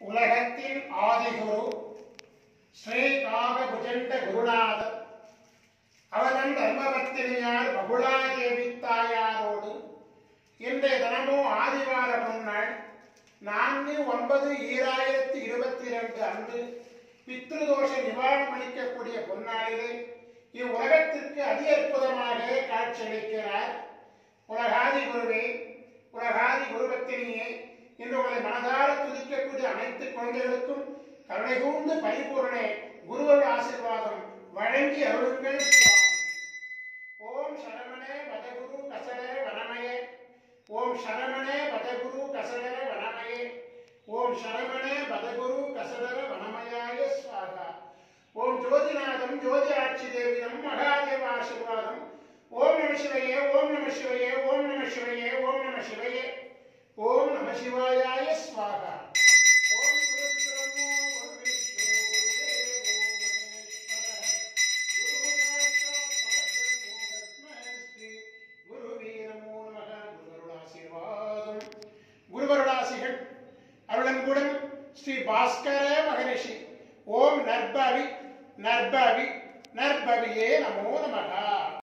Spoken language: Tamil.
உலகத்தின் ஆதிகுரு ஸ்ரீ காகபுஜண்ட குருநாதர் அவதன் தர்மபத்தினியார் பகுலாதேவி தாயாரோடு இன்றைய தினமும் ஆதிவார முன்னாள் நான்கு ஒன்பது ஈராயிரத்தி இருபத்தி இரண்டு அன்று பித்ருதோஷ நிவாரணம் அளிக்கக்கூடிய பொன்னாளிலே இவ்வுலகத்திற்கு அதி அற்புதமாக காட்சியளிக்கிறார் உலகாதி குருவே உலகாதி குருபத்தினியே இன்று உங்களை மனதார துதிக்கக்கூடிய அனைத்து குழந்தைகளுக்கும் கருணை கூர்ந்து பரிபூரணே குருவர் ஆசீர்வாதம் வழங்கி அருளுங்கள் சுவாமி ஓம் சரவணே பதகுரு கசடர வனமயே ஓம் சரவணே பதகுரு கசடர வனமயே ஓம் சரவணே பதகுரு கசடர வனமயாய ஸ்வாகா ஓம் ஜோதிநாதம் ஜோதி ஆட்சி தேவிதம் மகாதேவ ஆசீர்வாதம் ஓம் நம சிவையே ஓம் நம சிவையே ஓம் நம சிவையே ஓம் நம சிவையே ஓம் நம சிவாயாய ஸ்வாகா ஓம் குரு பிரம்மோ குரு விஷ்ணு குரு தேவோ மகேஸ்வரः குரு சாட்சாத் பரபிரம்மோ தஸ்மை குரு வீரமோ நமக குருவருளாசீர்வாதம் குருவருளாசிகள் அருளன்புடன் ஸ்ரீ பாஸ்கர மகரிஷி ஓம் நற்பவி நற்பவி நற்பவியே நமோ நமகா